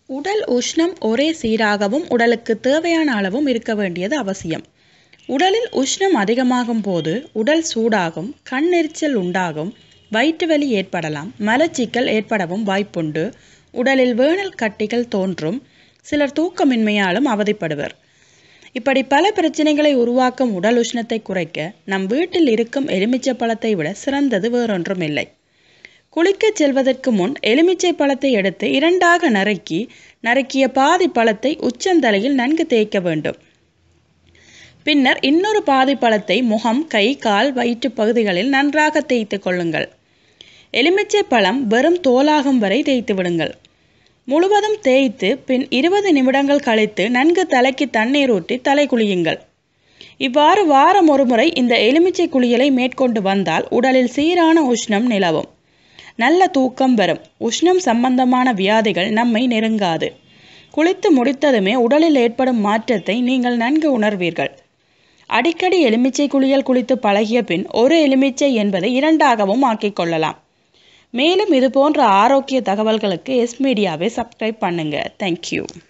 உடல் உஷ்ணம் ஒரே சீராகவும் உடலுக்கு தேவையான அளவும் இருக்க வேண்டியது அவசியம் உடலில் உஷ்ணம் அதிகமாகும் போது உடல் சூடாகும் கண்ணெரிச்சல் உண்டாகும் வயிற்று வலி ஏற்படலாம் மலச்சிக்கல் ஏற்படவும் வாய்ப்புண்டு உடலில் வேணல் கட்டிகள் தோன்றும் சிலர் தூக்கமின்மையாலும் அவதிப்படுவர் இப்படி பல பிரச்சனைகளை உருவாக்கும் உடல் உஷ்ணத்தை குறைக்க நம் வீட்டில் இருக்கும் எலுமிச்சை பழத்தை விட சிறந்தது வேறொன்றும் இல்லை குளிக்கச் செல்வதற்கு முன் எலுமிச்சை பழத்தை எடுத்து இரண்டாக நறுக்கி நறுக்கிய பாதி பழத்தை உச்சந்தலையில் நன்கு தேய்க்க வேண்டும் பின்னர் இன்னொரு பாதி பழத்தை முகம் கை கால் வயிற்று பகுதிகளில் நன்றாக தேய்த்து கொள்ளுங்கள் எலுமிச்சை பழம் வெறும் தோலாகும் வரை தேய்த்து விடுங்கள் முழுவதும் தேய்த்து பின் இருபது நிமிடங்கள் கழித்து நன்கு தலைக்கு தண்ணீர் ஊற்றி தலை குளியுங்கள் இவ்வாறு வாரம் ஒரு முறை இந்த எலுமிச்சை குளியலை மேற்கொண்டு வந்தால் உடலில் சீரான உஷ்ணம் நிலவும் நல்ல தூக்கம் வரும் உஷ்ணம் சம்பந்தமான வியாதிகள் நம்மை நெருங்காது குளித்து முடித்ததுமே உடலில் ஏற்படும் மாற்றத்தை நீங்கள் நன்கு உணர்வீர்கள் அடிக்கடி எலுமிச்சை குளியல் குளித்து பழகிய பின் ஒரு எலுமிச்சை என்பதை இரண்டாகவும் ஆக்கிக் கொள்ளலாம் மேலும் இது போன்ற ஆரோக்கிய தகவல்களுக்கு எஸ் மீடியாவை சப்ஸ்கிரைப் பண்ணுங்க தேங்க்யூ